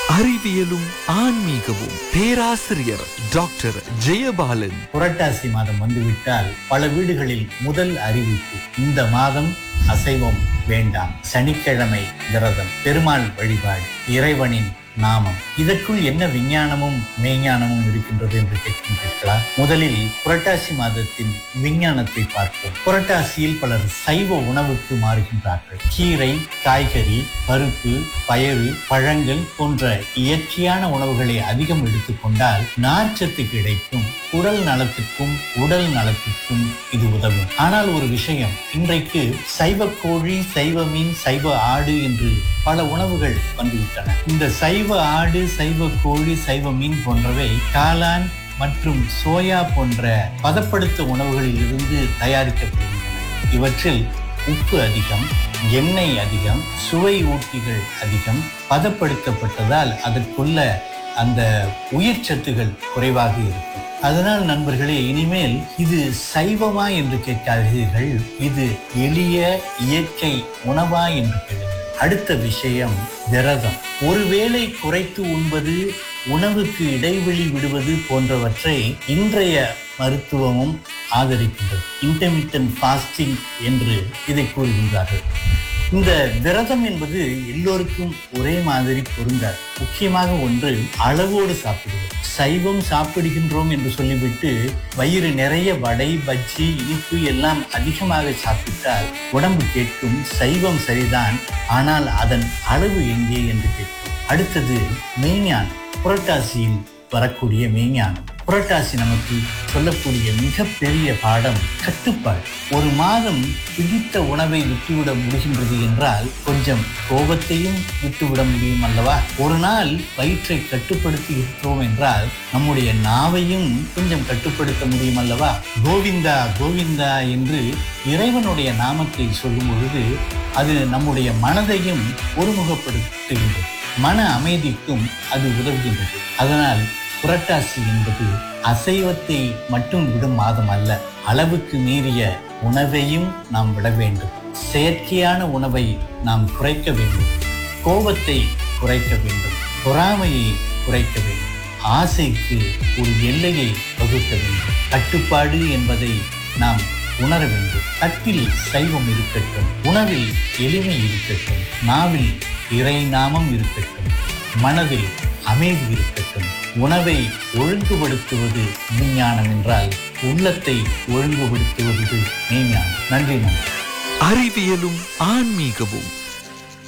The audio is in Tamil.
அறிவியலும் ஆன்மீகமும் பேராசிரியர் டாக்டர் ஜெயபாலன் புரட்டாசி மாதம் வந்துவிட்டால் பல வீடுகளில் முதல் அறிவிப்பு இந்த மாதம் அசைவம் வேண்டாம் சனிக்கிழமை விரதம் பெருமாள் வழிபாடு இறைவனின் நாமம் இதற்குள் என்ன விஞ்ஞானமும் மெய்ஞானமும் இருக்கின்றது என்று கேட்கின்றீர்களா முதலில் புரட்டாசி மாதத்தின் விஞ்ஞானத்தை பார்ப்போம் புரட்டாசியில் பலர் சைவ உணவுக்கு மாறுகின்றார்கள் கீரை காய்கறி பருப்பு பயறு பழங்கள் போன்ற இயற்கையான உணவுகளை அதிகம் எடுத்துக்கொண்டால் நார்ச்சத்து கிடைக்கும் உடல் நலத்துக்கும் உடல் நலத்திற்கும் இது உதவும் ஆனால் ஒரு விஷயம் இன்றைக்கு சைவ கோழி சைவ மீன் சைவ ஆடு என்று பல உணவுகள் வந்துவிட்டன இந்த சைவ ஆடு சைவ கோழி சைவ மீன் போன்றவை காளான் மற்றும் சோயா போன்ற பதப்படுத்த உணவுகளில் இருந்து தயாரிக்கப்படுகின்றன இவற்றில் உப்பு அதிகம் எண்ணெய் அதிகம் சுவை ஊட்டிகள் அதிகம் பதப்படுத்தப்பட்டதால் அதற்குள்ள அந்த உயிர் சத்துகள் குறைவாக இருக்கும் அதனால் நண்பர்களே இனிமேல் இது சைவமா என்று கேட்காதீர்கள் இது எளிய இயற்கை உணவா என்று கேளுங்கள் அடுத்த விஷயம் விரதம் ஒருவேளை குறைத்து உண்பது உணவுக்கு இடைவெளி விடுவது போன்றவற்றை இன்றைய மருத்துவமும் ஆதரிக்கின்றது இன்டர்மீடியன்ட் ஃபாஸ்டிங் என்று இதை கூறுகின்றார்கள் இந்த விரதம் என்பது எல்லோருக்கும் ஒரே மாதிரி பொருந்தாது முக்கியமாக ஒன்று அளவோடு சாப்பிடுவது சைவம் சாப்பிடுகின்றோம் என்று சொல்லிவிட்டு வயிறு நிறைய வடை பஜ்ஜி இனிப்பு எல்லாம் அதிகமாக சாப்பிட்டால் உடம்பு கேட்கும் சைவம் சரிதான் ஆனால் அதன் அளவு எங்கே என்று கேட்கும் அடுத்தது மெய்ஞானம் புரட்டாசியில் வரக்கூடிய மெய்ஞானம் புரட்டாசி நமக்கு சொல்லக்கூடிய மிகப்பெரிய பாடம் கட்டுப்பாடு ஒரு மாதம் பிடித்த உணவை விட்டுவிட முடிகின்றது என்றால் கொஞ்சம் கோபத்தையும் விட்டுவிட முடியும் அல்லவா ஒரு நாள் வயிற்றை கட்டுப்படுத்தி இருக்கிறோம் என்றால் நம்முடைய நாவையும் கொஞ்சம் கட்டுப்படுத்த முடியும் அல்லவா கோவிந்தா கோவிந்தா என்று இறைவனுடைய நாமத்தை சொல்லும் பொழுது அது நம்முடைய மனதையும் ஒருமுகப்படுத்துகின்றது மன அமைதிக்கும் அது உதவுகின்றது அதனால் புரட்டாசி என்பது அசைவத்தை மட்டும் விடும் மாதம் அல்ல அளவுக்கு மீறிய உணவையும் நாம் விட வேண்டும் செயற்கையான உணவை நாம் குறைக்க வேண்டும் கோபத்தை குறைக்க வேண்டும் பொறாமையை குறைக்க வேண்டும் ஆசைக்கு ஒரு எல்லையை வகுக்க வேண்டும் கட்டுப்பாடு என்பதை நாம் உணர வேண்டும் தட்டில் சைவம் இருக்கட்டும் உணவில் எளிமை இருக்கட்டும் நாவில் இறை நாமம் இருக்கட்டும் மனதில் அமைதி இருக்கட்டும் உணவை ஒழுங்குபடுத்துவது விஞ்ஞானம் என்றால் உள்ளத்தை ஒழுங்குபடுத்துவது மெய்ஞானம் நன்றி நன்றி அறிவியலும் ஆன்மீகமும்